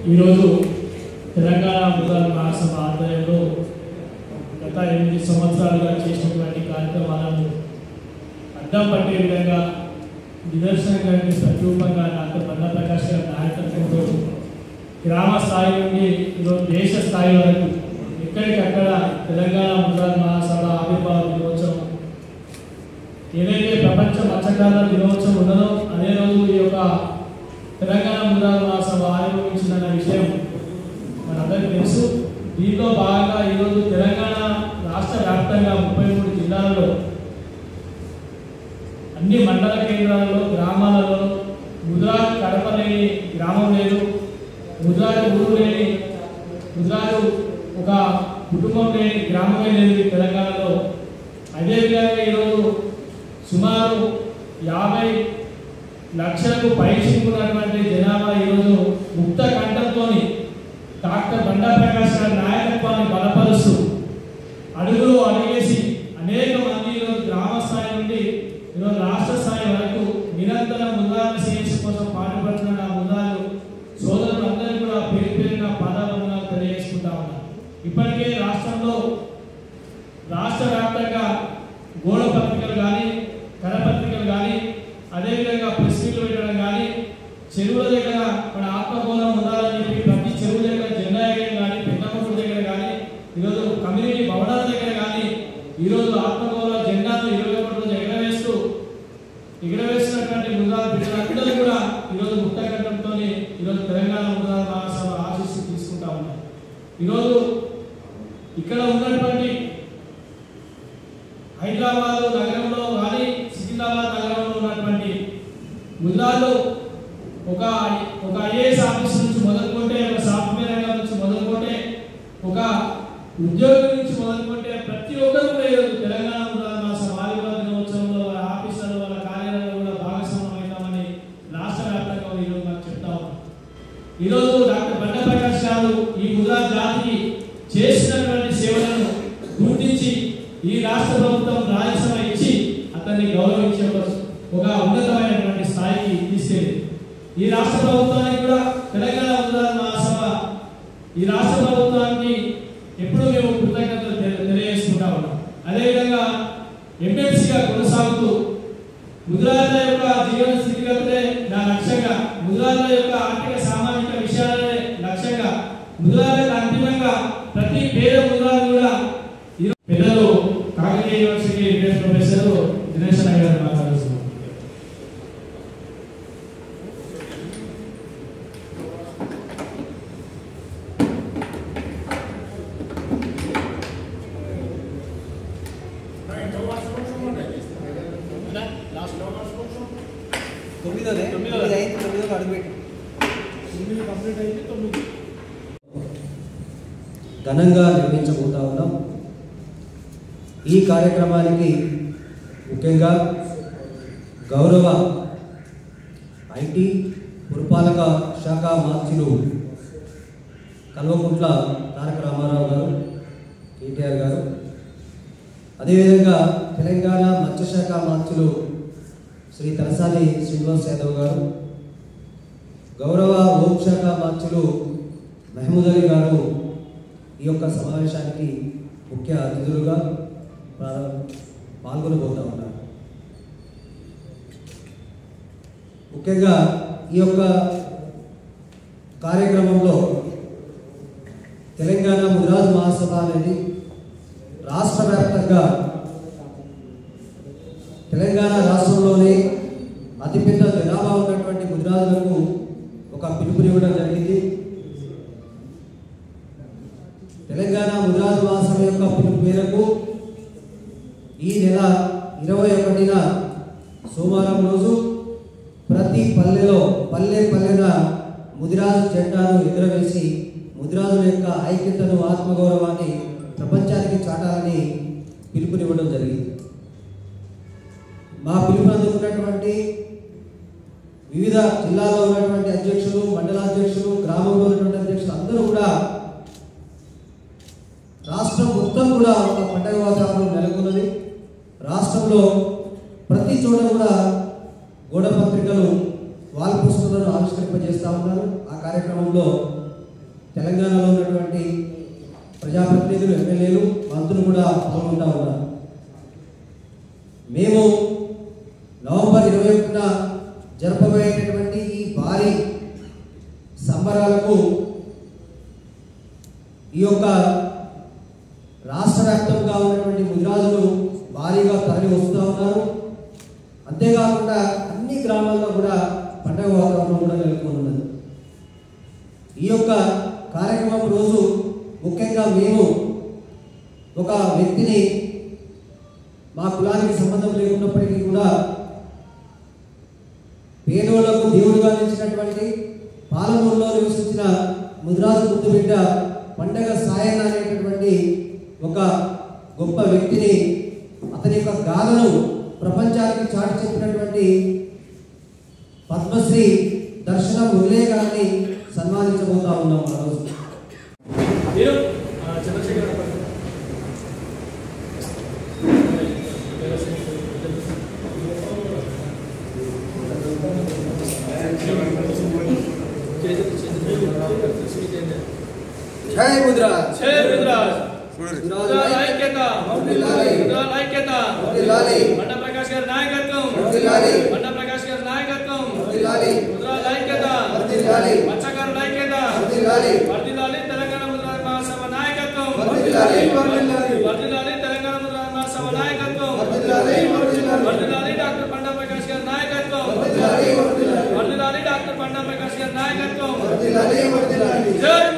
ఈరోజు తెలంగాణ ముద్రాల మహాసభ ఆధ్వర్యంలో గత ఎనిమిది సంవత్సరాలుగా చేసినటువంటి కార్యక్రమాలను అడ్డం పట్టే విధంగా నిదర్శనంగా ప్రతిరూపంగా డాక్టర్ బండా ప్రకాష్ గారి నాయకత్వంలో గ్రామ స్థాయి నుండి ఈరోజు దేశ స్థాయి వరకు ఎక్కడికక్కడ తెలంగాణ ముద్రాల మహాసభ ఆవిర్భావ దినోత్సవం ఏదైతే ప్రపంచ మత్స్యకారుల దినోత్సవం ఉన్నదో అదే రోజు ఈ యొక్క తెలంగాణ ముద్రాల మహాసభ ఆవిర్భవించిందన్న విషయం మనందరికీ తెలుసు దీంట్లో భాగంగా ఈరోజు తెలంగాణ రాష్ట్ర వ్యాప్తంగా ముప్పై మూడు జిల్లాలలో అన్ని మండల కేంద్రాలలో గ్రామాలలో ముద్రాలు కడప లేని గ్రామం లేదు ముద్రాలు ఊరు లేని ముద్రాలు ఒక కుటుంబం లేని గ్రామమే లేదు ఈ తెలంగాణలో అదేవిధంగా ఈరోజు సుమారు యాభై లక్షలకు పైచిక్కున్నటువంటి జనాభా ఈరోజు ముక్త కంఠంతోని డాక్టర్ బండా ప్రకాష్ గారి నాయకత్వాన్ని బలపరుస్తూ అడుగులు అడిగేసి అనేక మంది ఈరోజు గ్రామ స్థాయి నుండి ఈరోజు రాష్ట్ర స్థాయి వరకు నిరంతరం ముద్రాల సిఎస్ కోసం పాటుపడుతున్న ఆ ముద్రాలు సోదరులందరూ కూడా పేరు పేరున పాదాబంధనాలు తెలియజేసుకుంటా ఉన్నారు ఇప్పటికే రాష్ట్రంలో రాష్ట్ర వ్యాప్తంగా గోడ పత్రికలు కానీ కరపత్రికలు కానీ అదేవిధంగా ప్రెస్ మీట్లు పెట్టడం కానీ చెరువుల దగ్గర మన ఆత్మగౌరవం ఉండాలని చెప్పి ప్రతి చెరువు దగ్గర జెండా ఎగరం కానీ పెద్దమ్మగుడి దగ్గర కానీ ఈరోజు కమ్యూనిటీ భవనాల దగ్గర కానీ ఈరోజు ఆత్మగౌరవ జెండాను ఇరవై ఒకటి రోజు ఎగరవేస్తూ ఎగరవేసినటువంటి ముద్రాల బిడ్డలందరూ కూడా ఈరోజు ముక్తకంఠంతో ఈరోజు తెలంగాణ ముద్రాల మహాసభ ఆశీస్సు తీసుకుంటా ఉన్నారు ఈరోజు ఇక్కడ ఉన్నటువంటి హైదరాబాద్ నగరంలో కానీ సికింద్రాబాద్ నగరంలో ఉన్నటువంటి ముద్రాలు ఒక ఒక ఐఏఎస్ ఆఫీస్ నుంచి మొదలుకుంటే ఒక సాఫ్ట్వేర్ రంగం నుంచి మొదలుకుంటే ఒక ఉద్యోగం నుంచి మొదలుకుంటే ప్రతి ఒక్కరు కూడా ఈరోజు తెలంగాణ ముద్రాల మాసం ఆదివార దినోత్సవంలో వాళ్ళ ఆఫీసర్లు వాళ్ళ కార్యాలయంలో కూడా భాగస్వామ్యం అవుతామని రాష్ట్ర వ్యాప్తంగా ఈరోజు నాకు చెప్తా ఉన్నారు ఈరోజు డాక్టర్ బండ ప్రకాష్ గారు ఈ ముద్రా జాతికి చేసినటువంటి సేవలను గుర్తించి ఈ రాష్ట్ర ప్రభుత్వం రాజ్యసభ ఇచ్చి అతన్ని గౌరవించే ఒక ఒక ఉన్నతమైనటువంటి స్థాయికి తీసుకెళ్ళింది ఈ రాష్ట్ర ప్రభుత్వానికి కూడా తెలంగాణ ముద్రా మహాసభ ఈ రాష్ట్ర ప్రభుత్వానికి ఎప్పుడూ మేము కృతజ్ఞతలు తె- తెలియజేసుకుంటా ఉన్నాం అదేవిధంగా ఎంఎల్సీగా కొనసాగుతూ ముద్రాల యొక్క జీవన స్థితిగతులే నా లక్ష్యంగా ముద్రాల యొక్క ఆర్థిక సామాజిక విషయాలే లక్ష్యంగా ముద్రాలకు అంతిమంగా ప్రతి పేద ముద్రాలు కూడా ఈరోజు పెద్దలు Kakatiya university retired professor Dinesh నాయ్ గారు మాట్లాడుతున్నారు తొమ్మిదోదే తొమ్మిదోదే. తొమ్మిది అయింది తొమ్మిదో అడుగుపెట్టి కంప్లీట్ అయితే తొమ్మిది ఘనంగా నిర్వహించబోతా ఉన్నాం ఈ కార్యక్రమానికి ముఖ్యంగా గౌరవ ఐటీ పురపాలక శాఖ మార్చులు కల్వకుంట్ల తారక రామారావు గారు కేటీఆర్ గారు అదేవిధంగా తెలంగాణ మత్స్యశాఖ మార్చులు శ్రీ తలసాని శ్రీనివాస్ యాదవ్ గారు గౌరవ హోంశాఖ మార్చులు మహమూద్ అలీ గారు ఈ యొక్క సమావేశానికి ముఖ్య అతిథులుగా ప్రా- పాల్గొనబోతా ఉన్నారు ముఖ్యంగా ఈ యొక్క కార్యక్రమంలో తెలంగాణ ముద్రాజ్ మహాసభ అనేది రాష్ట్ర వ్యాప్తంగా తెలంగాణ రాష్ట్రంలోనే అతిపెద్ద జనాభా ఉన్నటువంటి ముద్రాజులకు ఒక పిలుపునివ్వడం జరిగింది తెలంగాణ ముద్రాజు మాసం యొక్క పిలుపు మేరకు ఈ నెల ఇరవై ఒకటిన సోమవారం రోజు ప్రతి పల్లెలో పల్లె పల్లెన ముదిరాజు జెండాను ఎగురవేసి ముదిరాజుల యొక్క ఐక్యతను ఆత్మగౌరవాన్ని ప్రపంచానికి చాటాలని పిలుపునివ్వడం జరిగింది మా పిలుపు అందుకున్నటువంటి వివిధ జిల్లాలో ఉన్నటువంటి అధ్యక్షులు మండలాధ్యక్షులు గ్రామంలో ఉన్నటువంటి అధ్యక్షులు అందరూ కూడా రాష్ట్రం మొత్తం కూడా ఒక పండగ వాతావరణం నెలకొన్నది రాష్ట్రంలో ప్రతి చోట కూడా గోడ పత్రికలు వాల్ పుస్తకాలను ఆవిష్కరింపజేస్తా ఉన్నారు ఆ కార్యక్రమంలో తెలంగాణలో ఉన్నటువంటి ప్రజాప్రతినిధులు ఎమ్మెల్యేలు మంత్రులు కూడా పాల్గొంటా ఉన్నారు మేము నవంబర్ ఇరవై ఒకటిన జరపబోయేటటువంటి ఈ భారీ సంబరాలకు ఈ యొక్క రాష్ట్ర వ్యాప్తంగా ఉన్నటువంటి ముదిరాజులు భారీగా తరలి వస్తూ ఉన్నారు అంతేకాకుండా అన్ని గ్రామాల్లో కూడా పండగ వాతావరణం కూడా నెలకొని ఉన్నది ఈ యొక్క కార్యక్రమం రోజు ముఖ్యంగా మేము ఒక వ్యక్తిని మా కులానికి సంబంధం లేకున్నప్పటికీ కూడా పేదోళ్లకు దేవుడిగా నిలిచినటువంటి పాలమూరులో నివసించిన ముద్రాజు ముద్దు బిడ్డ పండగ సాయన అనేటటువంటి ఒక గొప్ప వ్యక్తిని అతని యొక్క గాథను ప్రపంచానికి చాటి చెప్పినటువంటి పద్మశ్రీ దర్శనం మురళే గారిని సన్మానించబోతా ఉన్నాం ఆ రోజు మీరు ఆ, చంద్రశేఖర్ గారు. జై ముద్రాజ్ జై రుద్రాజ్. ముద్రాజ్ రుద్రాజ్ ఐక్యత. వర్ధిల్లాలి. రుద్రాజ్ ఐక్యత. వర్ధిల్లాలి. బండ ప్రకాష్ గారి నాయకత్వం వర్ధిల్లాలి. బండ ప్రకాష్ గారి నాయకత్వం వర్ధిల్లాలి. రుద్రాజ్ ఐక్యత వర్ధిల్లాలి. మత్స్యకారుల ఐక్యత వర్ధిల్లాలి. వర్ధిల్లాలి తెలంగాణ ముద్రాజ్ మహాసభ నాయకత్వం వర్ధిల్లాలి. వర్ధిల్లాలి. వర్ధిల్లాలి తెలంగాణ ముద్రాజ్ మహాసభ నాయకత్వం వర్ధిల్లాలి. వర్ధిల్లాలి. వర్ధిల్లాలి డాక్టర్ బండా ప్రకాష్ గారి నాయకత్వం వర్ధిల్లాలి. వర్ధిల్లాలి. వర్ధిల్లాలి డాక్టర్ బండా ప్రకాష్ గారి నాయకత్వం వర్ధిల్లాలి. వర్ధిల్లాలి. జై